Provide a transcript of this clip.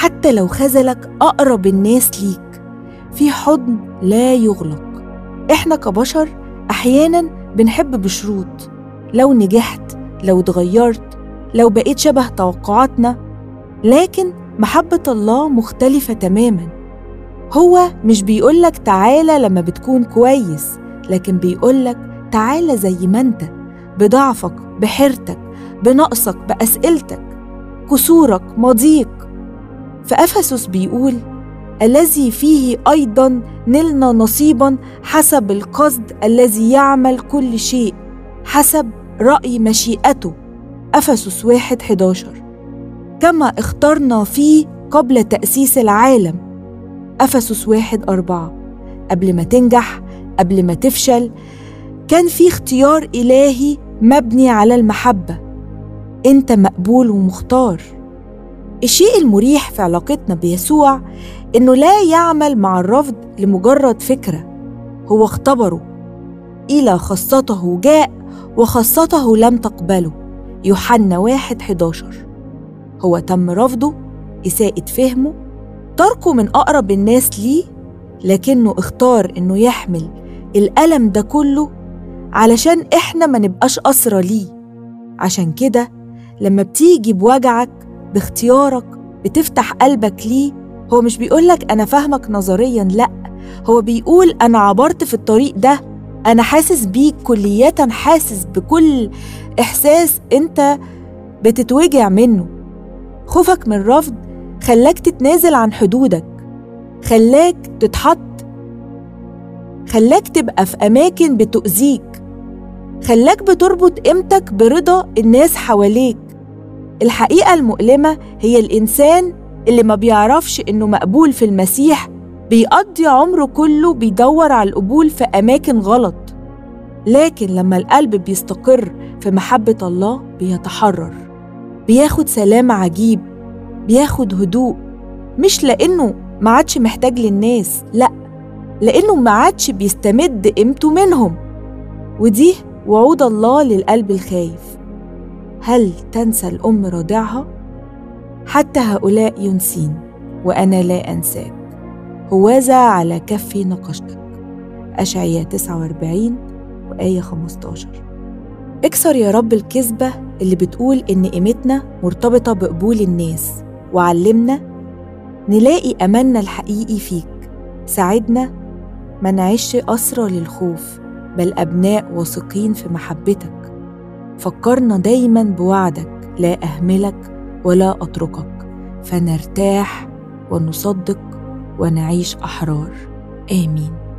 حتى لو خذلك أقرب الناس ليك في حضن لا يغلق إحنا كبشر أحيانا بنحب بشروط لو نجحت لو اتغيرت لو بقيت شبه توقعاتنا لكن محبة الله مختلفة تماما هو مش بيقولك تعالى لما بتكون كويس لكن بيقولك تعالى زي ما انت بضعفك بحيرتك بنقصك بأسئلتك كسورك مضيق فأفسس بيقول الذي فيه أيضا نلنا نصيبا حسب القصد الذي يعمل كل شيء حسب رأي مشيئته أفسس واحد 11 كما اخترنا فيه قبل تأسيس العالم أفسس واحد أربعة قبل ما تنجح قبل ما تفشل كان في اختيار إلهي مبني على المحبة أنت مقبول ومختار الشيء المريح في علاقتنا بيسوع إنه لا يعمل مع الرفض لمجرد فكرة هو اختبره إلى خاصته جاء وخاصته لم تقبله يوحنا واحد 11 هو تم رفضه إساءة فهمه تركه من أقرب الناس ليه لكنه اختار إنه يحمل الألم ده كله علشان إحنا ما نبقاش أسرى ليه عشان كده لما بتيجي بوجعك باختيارك بتفتح قلبك ليه هو مش بيقولك أنا فاهمك نظريا لأ هو بيقول أنا عبرت في الطريق ده أنا حاسس بيك كلية حاسس بكل إحساس أنت بتتوجع منه خوفك من الرفض خلاك تتنازل عن حدودك خلاك تتحط خلاك تبقى في أماكن بتؤذيك خلاك بتربط قيمتك برضا الناس حواليك الحقيقة المؤلمة هي الإنسان اللي ما بيعرفش إنه مقبول في المسيح بيقضي عمره كله بيدور على القبول في أماكن غلط لكن لما القلب بيستقر في محبة الله بيتحرر بياخد سلام عجيب بياخد هدوء مش لأنه ما عادش محتاج للناس لأ لأنه ما عادش بيستمد قيمته منهم ودي وعود الله للقلب الخايف هل تنسى الأم رضعها؟ حتى هؤلاء ينسين وأنا لا أنساك هوذا على كفي نقشتك أشعية 49 وآية 15 اكسر يا رب الكذبة اللي بتقول إن قيمتنا مرتبطة بقبول الناس وعلمنا نلاقي أملنا الحقيقي فيك ساعدنا ما نعيش أسرى للخوف بل أبناء واثقين في محبتك فكرنا دايما بوعدك لا أهملك ولا أتركك فنرتاح ونصدق ونعيش أحرار آمين